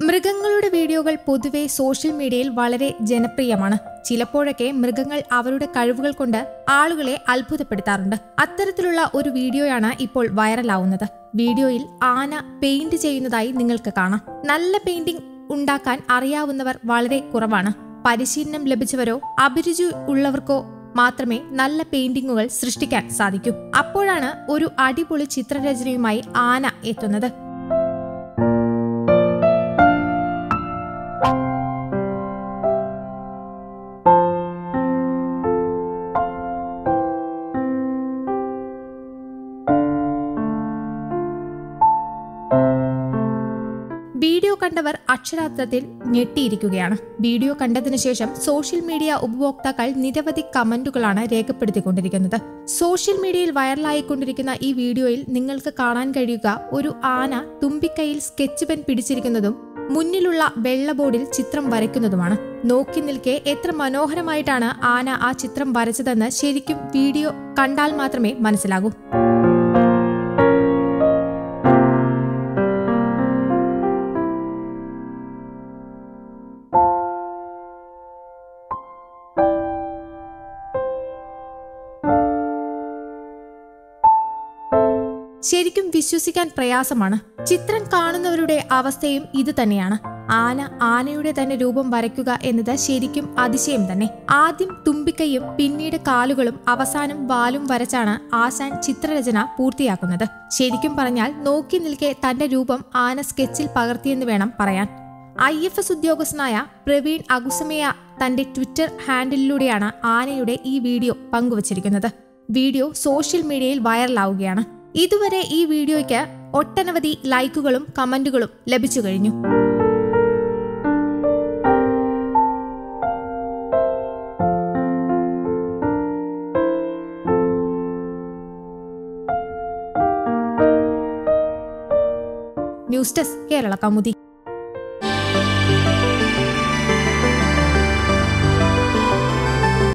മൃഗങ്ങളുടെ വീഡിയോകൾ പൊതുവെ സോഷ്യൽ മീഡിയയിൽ വളരെ ജനപ്രിയമാണ് ചിലപ്പോഴൊക്കെ മൃഗങ്ങൾ അവരുടെ കഴിവുകൾ കൊണ്ട് ആളുകളെ അത്ഭുതപ്പെടുത്താറുണ്ട് അത്തരത്തിലുള്ള ഒരു വീഡിയോയാണ് ഇപ്പോൾ വൈറലാവുന്നത് വീഡിയോയിൽ ആന പെയിന്റ് ചെയ്യുന്നതായി നിങ്ങൾക്ക് കാണാം നല്ല പെയിന്റിംഗ് ഉണ്ടാക്കാൻ അറിയാവുന്നവർ വളരെ കുറവാണ് പരിശീലനം ലഭിച്ചവരോ അഭിരുചി ഉള്ളവർക്കോ മാത്രമേ നല്ല പെയിന്റിങ്ങുകൾ സൃഷ്ടിക്കാൻ സാധിക്കൂ അപ്പോഴാണ് ഒരു അടിപൊളി ചിത്രരചനയുമായി ആന എത്തുന്നത് വീഡിയോ കണ്ടവർ അക്ഷരാർത്ഥത്തിൽ ഞെട്ടിയിരിക്കുകയാണ് വീഡിയോ കണ്ടതിനു ശേഷം സോഷ്യൽ മീഡിയ ഉപഭോക്താക്കൾ നിരവധി കമന്റുകളാണ് രേഖപ്പെടുത്തിക്കൊണ്ടിരിക്കുന്നത് സോഷ്യൽ മീഡിയയിൽ വൈറലായിക്കൊണ്ടിരിക്കുന്ന ഈ വീഡിയോയിൽ നിങ്ങൾക്ക് കാണാൻ കഴിയുക ഒരു ആന തുമ്പിക്കൈയിൽ സ്കെച്ച് പെൻ പിടിച്ചിരിക്കുന്നതും മുന്നിലുള്ള വെള്ള ബോർഡിൽ ചിത്രം വരയ്ക്കുന്നതുമാണ് നോക്കി നിൽക്കെ എത്ര മനോഹരമായിട്ടാണ് ആന ആ ചിത്രം വരച്ചതെന്ന് ശരിക്കും വീഡിയോ കണ്ടാൽ മാത്രമേ മനസ്സിലാകൂ ശരിക്കും വിശ്വസിക്കാൻ പ്രയാസമാണ് ചിത്രം കാണുന്നവരുടെ അവസ്ഥയും ഇത് തന്നെയാണ് ആന ആനയുടെ തന്നെ രൂപം വരയ്ക്കുക എന്നത് ശരിക്കും അതിശയം തന്നെ ആദ്യം തുമ്പിക്കൈയും പിന്നീട് കാലുകളും അവസാനം വാലും വരച്ചാണ് ആശാൻ ചിത്രരചന പൂർത്തിയാക്കുന്നത് ശരിക്കും പറഞ്ഞാൽ നോക്കി നിൽക്കെ തന്റെ രൂപം ആന സ്കെച്ചിൽ പകർത്തിയെന്ന് വേണം പറയാൻ ഐ എഫ് എസ് ഉദ്യോഗസ്ഥനായ പ്രവീൺ അഗുസമയ തന്റെ ട്വിറ്റർ ഹാൻഡിലൂടെയാണ് ആനയുടെ ഈ വീഡിയോ പങ്കുവച്ചിരിക്കുന്നത് വീഡിയോ സോഷ്യൽ മീഡിയയിൽ വൈറലാവുകയാണ് ഇതുവരെ ഈ വീഡിയോയ്ക്ക് ഒട്ടനവധി ലൈക്കുകളും കമന്റുകളും ലഭിച്ചു കഴിഞ്ഞു ന്യൂസ് ഡെസ്ക് കേരള കൗമുദി